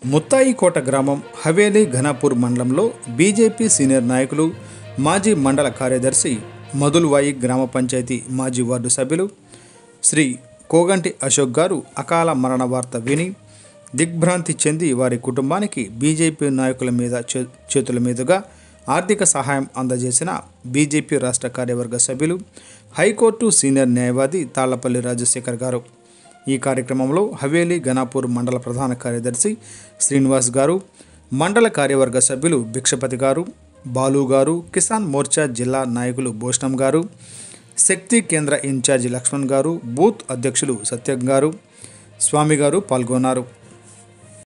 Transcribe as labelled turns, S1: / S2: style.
S1: ముత్తాయికోట గ్రామం హవేలీ ఘనాపూర్ మండలంలో BJP senior నాయకులు మాజీ మండల కార్యదర్శి మధుల్వాయి గ్రామ పంచాయతీ మాజీ వార్డు సభ్యులు శ్రీ కోగంటి అశోక్ గారు అకాల మరణ వార్త విని దిగ్భ్రాంతి చెంది వారి కుటుంబానికి బీజేపీ నాయకుల మీద చే- చేతుల మీదుగా ఆర్థిక సహాయం అందజేసిన బీజేపీ రాష్ట్ర కార్యవర్గ సభ్యులు హైకోర్టు సీనియర్ న్యాయవాది తాళ్లపల్లి రాజశేఖర్ గారు ఈ కార్యక్రమంలో హవేలీ గణాపూర్ మండల ప్రధాన కార్యదర్శి శ్రీనివాస్ గారు మండల కార్యవర్గ సభ్యులు భిక్షపతి గారు బాలు గారు కిసాన్ మోర్చా జిల్లా నాయకులు భూషణం గారు శక్తి కేంద్ర ఇన్ఛార్జి లక్ష్మణ్ గారు బూత్ అధ్యక్షులు సత్యం గారు స్వామి గారు పాల్గొన్నారు